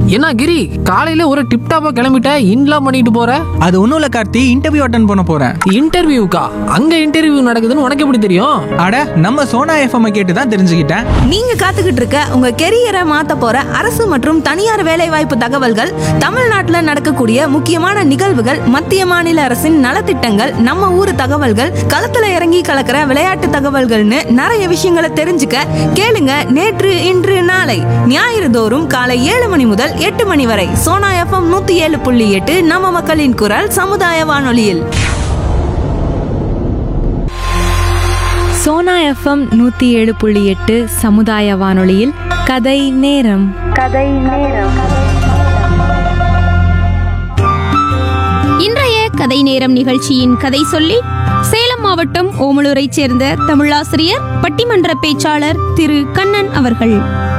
என்ன கிரி காலையில ஒரு டிப் டாப்பா கிளம்பிட்ட இன்லாம் பண்ணிட்டு போற அது ஒன்றும் இல்லை கார்த்தி இன்டர்வியூ அட்டன் பண்ண போகிறேன் இன்டர்வியூக்கா அங்க இன்டர்வியூ நடக்குதுன்னு உனக்கு எப்படி தெரியும் அட நம்ம சோனா எஃப்எம் கேட்டு தான் தெரிஞ்சுக்கிட்டேன் நீங்க காத்துக்கிட்டு இருக்க உங்க கெரியரை மாத்த போற அரசு மற்றும் தனியார் வேலைவாய்ப்பு தகவல்கள் தமிழ்நாட்டுல நடக்கக்கூடிய முக்கியமான நிகழ்வுகள் மத்திய மாநில அரசின் நலத்திட்டங்கள் நம்ம ஊர் தகவல்கள் களத்துல இறங்கி கலக்கிற விளையாட்டு தகவல்கள்னு நிறைய விஷயங்களை தெரிஞ்சுக்க கேளுங்க நேற்று இன்று நாளை ஞாயிறு தோறும் காலை ஏழு மணி முதல் எட்டு மணி வரை சோனா எஃப்எம் நூத்தி ஏழு புள்ளி எட்டு நம்ம மக்களின் குரல் சமுதாய வானொலியில் சோனா எஃப்எம் நூற்றி ஏழு புள்ளி எட்டு சமுதாய வானொலியில் கதை நேரம் இன்றைய கதை நேரம் நிகழ்ச்சியின் கதை சொல்லி சேலம் மாவட்டம் ஓமலூரைச் சேர்ந்த தமிழாசிரியர் பட்டிமன்ற பேச்சாளர் திரு கண்ணன் அவர்கள்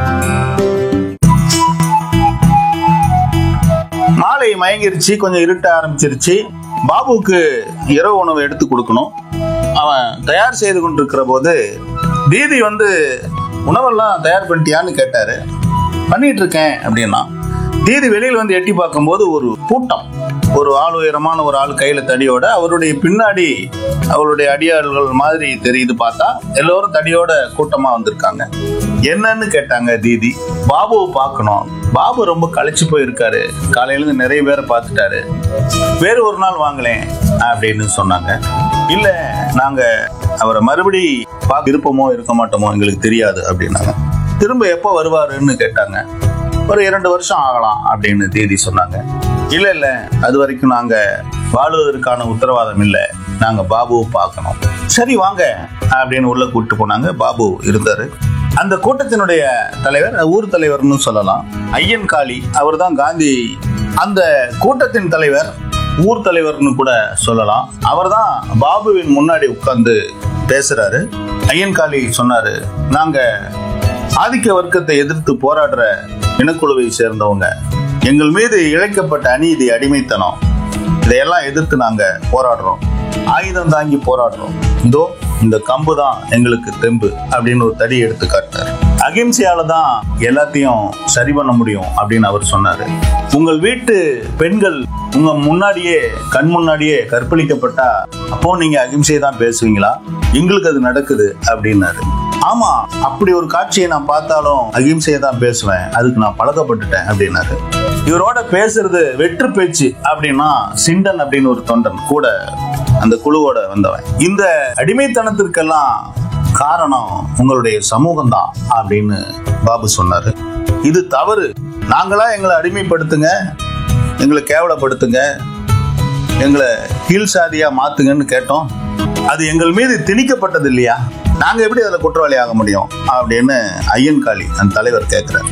மாலை மயங்கிருச்சு கொஞ்சம் இருட்ட ஆரம்பிச்சிருச்சு பாபுவுக்கு இரவு உணவு எடுத்து கொடுக்கணும் அவன் தயார் செய்து கொண்டிருக்கிற போது தீதி வந்து உணவெல்லாம் தயார் பண்ணிட்டியான்னு கேட்டாரு பண்ணிட்டு இருக்கேன் அப்படின்னா தீதி வெளியில் வந்து எட்டி பார்க்கும்போது ஒரு கூட்டம் ஒரு ஆள் உயரமான ஒரு ஆள் கையில தடியோட அவருடைய பின்னாடி அவருடைய அடியாள்கள் மாதிரி தெரியுது பார்த்தா எல்லோரும் தடியோட கூட்டமா வந்திருக்காங்க என்னன்னு கேட்டாங்க தீதி பாபுவை பார்க்கணும் பாபு ரொம்ப களைச்சு போயிருக்காரு காலையில இருந்து நிறைய பேரை பார்த்துட்டாரு வேறு ஒரு நாள் வாங்களேன் அப்படின்னு சொன்னாங்க இல்ல நாங்க அவரை மறுபடி பார்க்க இருப்போமோ இருக்க மாட்டோமோ எங்களுக்கு தெரியாது அப்படின்னாங்க திரும்ப எப்போ வருவாருன்னு கேட்டாங்க ஒரு இரண்டு வருஷம் ஆகலாம் அப்படின்னு தேதி சொன்னாங்க இல்ல இல்ல அது வரைக்கும் நாங்க வாழ்வதற்கான உத்தரவாதம் இல்லை நாங்க பாபுவை பார்க்கணும் சரி வாங்க அப்படின்னு உள்ள கூப்பிட்டு போனாங்க பாபு இருந்தாரு அந்த கூட்டத்தினுடைய தலைவர் ஊர் தலைவர்னு சொல்லலாம் ஐயன் காளி அவர் தான் காந்தி அந்த கூட்டத்தின் தலைவர் ஊர் தலைவர்னு கூட சொல்லலாம் அவர்தான் பாபுவின் முன்னாடி உட்கார்ந்து பேசுறாரு ஐயன் காளி சொன்னாரு நாங்க ஆதிக்க வர்க்கத்தை எதிர்த்து போராடுற இனக்குழுவை சேர்ந்தவங்க எங்கள் மீது இழைக்கப்பட்ட அநீதி அடிமைத்தனம் இதையெல்லாம் எதிர்த்து நாங்க போராடுறோம் ஆயுதம் தாங்கி போராடுறோம் இதோ இந்த கம்பு தான் எங்களுக்கு தெம்பு அப்படின்னு ஒரு தடி எடுத்து காட்டாரு அகிம்சையால தான் எல்லாத்தையும் சரி பண்ண முடியும் அப்படின்னு அவர் சொன்னாரு உங்கள் வீட்டு பெண்கள் உங்க முன்னாடியே கண் முன்னாடியே கற்பழிக்கப்பட்டா அப்போ நீங்க அகிம்சையை தான் பேசுவீங்களா எங்களுக்கு அது நடக்குது அப்படின்னாரு ஆமா அப்படி ஒரு காட்சியை நான் பார்த்தாலும் அகிம்சையை தான் பேசுவேன் அதுக்கு நான் பழக்கப்பட்டுட்டேன் அப்படின்னாரு இவரோட பேசுறது வெற்று பேச்சு அப்படின்னா சிண்டன் அப்படின்னு ஒரு தொண்டன் கூட அந்த குழுவோட வந்தவன் இந்த அடிமைத்தனத்திற்கெல்லாம் காரணம் உங்களுடைய சமூகம் தான் அப்படின்னு பாபு சொன்னாரு இது தவறு நாங்களா எங்களை அடிமைப்படுத்துங்க எங்களை கேவலப்படுத்துங்க எங்களை கீழ் சாதியா மாத்துங்கன்னு கேட்டோம் அது எங்கள் மீது திணிக்கப்பட்டது இல்லையா நாங்க எப்படி அதுல குற்றவாளி ஆக முடியும் அப்படின்னு ஐயன் காளி அந்த தலைவர் கேட்கிறார்